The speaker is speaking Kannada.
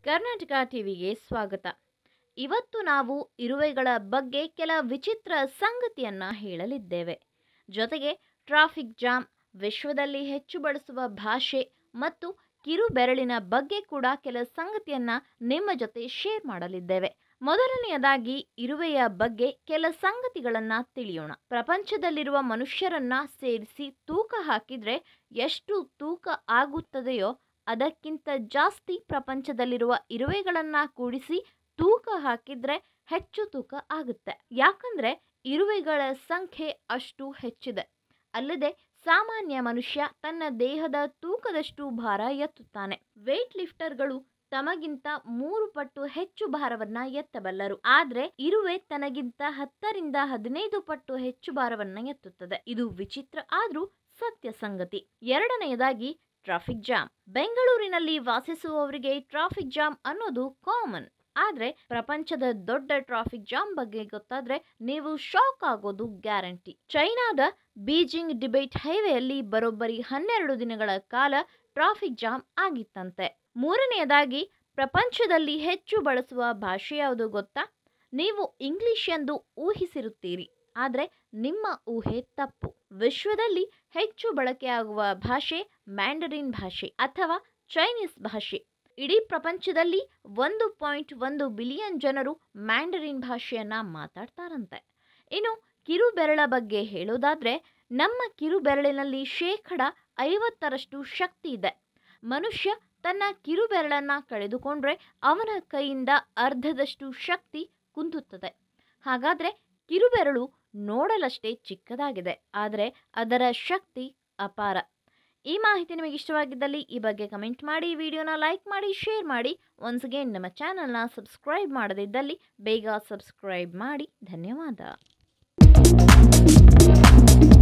ಕರ್ನಾಟಕ ಟಿವಿಗೆ ಸ್ವಾಗತ ಇವತ್ತು ನಾವು ಇರುವೆಗಳ ಬಗ್ಗೆ ಕೆಲ ವಿಚಿತ್ರ ಸಂಗತಿಯನ್ನ ಹೇಳಲಿದ್ದೇವೆ ಜೊತೆಗೆ ಟ್ರಾಫಿಕ್ ಜಾಮ್ ವಿಶ್ವದಲ್ಲಿ ಹೆಚ್ಚು ಬಳಸುವ ಭಾಷೆ ಮತ್ತು ಕಿರು ಬೆರಳಿನ ಬಗ್ಗೆ ಕೂಡ ಕೆಲ ಸಂಗತಿಯನ್ನ ನಿಮ್ಮ ಜೊತೆ ಶೇರ್ ಮಾಡಲಿದ್ದೇವೆ ಮೊದಲನೆಯದಾಗಿ ಇರುವೆಯ ಬಗ್ಗೆ ಕೆಲ ಸಂಗತಿಗಳನ್ನ ತಿಳಿಯೋಣ ಪ್ರಪಂಚದಲ್ಲಿರುವ ಮನುಷ್ಯರನ್ನ ಸೇರಿಸಿ ತೂಕ ಹಾಕಿದ್ರೆ ಎಷ್ಟು ತೂಕ ಆಗುತ್ತದೆಯೋ ಅದಕ್ಕಿಂತ ಜಾಸ್ತಿ ಪ್ರಪಂಚದಲ್ಲಿರುವ ಇರುವೆಗಳನ್ನ ಕೂಡಿಸಿ ತೂಕ ಹಾಕಿದ್ರೆ ಹೆಚ್ಚು ತೂಕ ಆಗುತ್ತೆ ಯಾಕಂದ್ರೆ ಇರುವೆಗಳ ಸಂಖ್ಯೆ ಅಷ್ಟು ಹೆಚ್ಚಿದೆ ಅಲ್ಲದೆ ಸಾಮಾನ್ಯ ಮನುಷ್ಯ ತನ್ನ ದೇಹದ ತೂಕದಷ್ಟು ಭಾರ ಎತ್ತುತ್ತಾನೆ ವೇಟ್ ಲಿಫ್ಟರ್ಗಳು ತಮಗಿಂತ ಮೂರು ಪಟ್ಟು ಹೆಚ್ಚು ಭಾರವನ್ನ ಎತ್ತಬಲ್ಲರು ಆದ್ರೆ ಇರುವೆ ತನಗಿಂತ ಹತ್ತರಿಂದ ಹದಿನೈದು ಪಟ್ಟು ಹೆಚ್ಚು ಭಾರವನ್ನ ಎತ್ತುತ್ತದೆ ಇದು ವಿಚಿತ್ರ ಆದ್ರೂ ಸತ್ಯ ಸಂಗತಿ ಎರಡನೆಯದಾಗಿ ಟ್ರಾಫಿಕ್ ಜಾಮ್ ಬೆಂಗಳೂರಿನಲ್ಲಿ ವಾಸಿಸುವವರಿಗೆ ಟ್ರಾಫಿಕ್ ಜಾಮ್ ಅನ್ನೋದು ಕಾಮನ್ ಆದ್ರೆ ಪ್ರಪಂಚದ ದೊಡ್ಡ ಟ್ರಾಫಿಕ್ ಜಾಮ್ ಬಗ್ಗೆ ಗೊತ್ತಾದ್ರೆ ನೀವು ಶಾಕ್ ಆಗೋದು ಗ್ಯಾರಂಟಿ ಚೈನಾದ ಬೀಜಿಂಗ್ ಡಿಬೇಟ್ ಹೈವೇಯಲ್ಲಿ ಬರೋಬ್ಬರಿ ಹನ್ನೆರಡು ದಿನಗಳ ಕಾಲ ಟ್ರಾಫಿಕ್ ಜಾಮ್ ಆಗಿತ್ತಂತೆ ಮೂರನೆಯದಾಗಿ ಪ್ರಪಂಚದಲ್ಲಿ ಹೆಚ್ಚು ಬಳಸುವ ಭಾಷೆ ಯಾವುದು ಗೊತ್ತಾ ನೀವು ಇಂಗ್ಲಿಷ್ ಎಂದು ಊಹಿಸಿರುತ್ತೀರಿ ಆದರೆ ನಿಮ್ಮ ಊಹೆ ತಪ್ಪು ವಿಶ್ವದಲ್ಲಿ ಹೆಚ್ಚು ಬಳಕೆಯಾಗುವ ಭಾಷೆ ಮ್ಯಾಂಡರಿನ್ ಭಾಷೆ ಅಥವಾ ಚೈನೀಸ್ ಭಾಷೆ ಇಡೀ ಪ್ರಪಂಚದಲ್ಲಿ ಒಂದು ಪಾಯಿಂಟ್ ಒಂದು ಬಿಲಿಯನ್ ಜನರು ಮ್ಯಾಂಡರಿನ್ ಭಾಷೆಯನ್ನ ಮಾತಾಡ್ತಾರಂತೆ ಇನ್ನು ಕಿರು ಬೆರಳ ಬಗ್ಗೆ ಹೇಳೋದಾದ್ರೆ ನಮ್ಮ ಕಿರು ಬೆರಳಿನಲ್ಲಿ ಶೇಕಡ ಐವತ್ತರಷ್ಟು ಶಕ್ತಿ ಇದೆ ಮನುಷ್ಯ ತನ್ನ ಕಿರು ಬೆರಳನ್ನ ಕಳೆದುಕೊಂಡ್ರೆ ಅವನ ಕೈಯಿಂದ ಅರ್ಧದಷ್ಟು ಶಕ್ತಿ ಕುಂದುತ್ತದೆ ಹಾಗಾದ್ರೆ ಕಿರುಬೆರಳು ನೋಡಲಷ್ಟೇ ಚಿಕ್ಕದಾಗಿದೆ ಆದರೆ ಅದರ ಶಕ್ತಿ ಅಪಾರ ಈ ಮಾಹಿತಿ ನಿಮಗೆ ಇಷ್ಟವಾಗಿದ್ದಲ್ಲಿ ಈ ಬಗ್ಗೆ ಕಮೆಂಟ್ ಮಾಡಿ ವಿಡಿಯೋನ ಲೈಕ್ ಮಾಡಿ ಶೇರ್ ಮಾಡಿ ಒನ್ಸ್ ಅಗೇನ್ ನಮ್ಮ ಚಾನಲ್ನ ಸಬ್ಸ್ಕ್ರೈಬ್ ಮಾಡದಿದ್ದಲ್ಲಿ ಬೇಗ ಸಬ್ಸ್ಕ್ರೈಬ್ ಮಾಡಿ ಧನ್ಯವಾದ